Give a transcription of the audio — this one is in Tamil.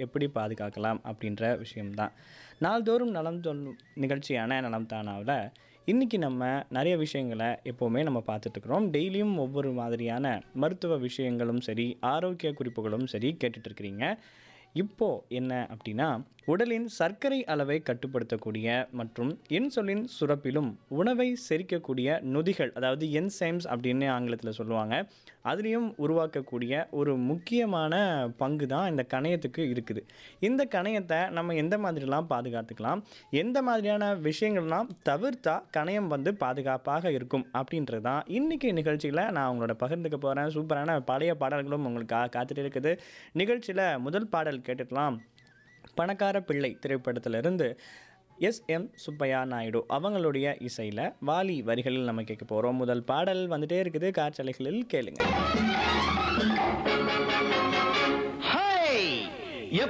எப்படி பாதுகாக்கலாம் அப்படின்ற விஷயம்தான் நாள்தோறும் நலம் சொல்லும் நிகழ்ச்சியான நலம் தானாவில் இன்றைக்கி நம்ம நிறைய விஷயங்களை எப்போவுமே நம்ம பார்த்துட்ருக்குறோம் டெய்லியும் ஒவ்வொரு மாதிரியான மருத்துவ விஷயங்களும் சரி ஆரோக்கிய குறிப்புகளும் சரி கேட்டுட்ருக்கிறீங்க இப்போது என்ன அப்படின்னா உடலின் சர்க்கரை அளவை கட்டுப்படுத்தக்கூடிய மற்றும் இன்சுலின் சுரப்பிலும் உணவை செரிக்கக்கூடிய நொதிகள் அதாவது என்சைம்ஸ் அப்படின்னு ஆங்கிலத்தில் சொல்லுவாங்க அதுலேயும் உருவாக்கக்கூடிய ஒரு முக்கியமான பங்கு தான் இந்த கணையத்துக்கு இருக்குது இந்த கணையத்தை நம்ம எந்த மாதிரிலாம் பாதுகாத்துக்கலாம் எந்த மாதிரியான விஷயங்கள்லாம் தவிர்த்தா கணையம் வந்து பாதுகாப்பாக இருக்கும் அப்படின்றது தான் இன்றைக்கி நிகழ்ச்சியில் நான் உங்களோட பகிர்ந்துக்க போகிறேன் சூப்பரான பழைய பாடல்களும் உங்களுக்காக காத்துட்டு இருக்குது நிகழ்ச்சியில் முதல் பாடல் கேட்டுக்கலாம் பணக்கார பிள்ளை திரைப்படத்திலிருந்து எஸ் எம் சுப்பையா நாயுடு அவங்களுடைய இசையில் வாலி வரிகளில் நம்ம கேட்க போகிறோம் முதல் பாடல் வந்துட்டே இருக்குது காற்றலைகளில் கேளுங்க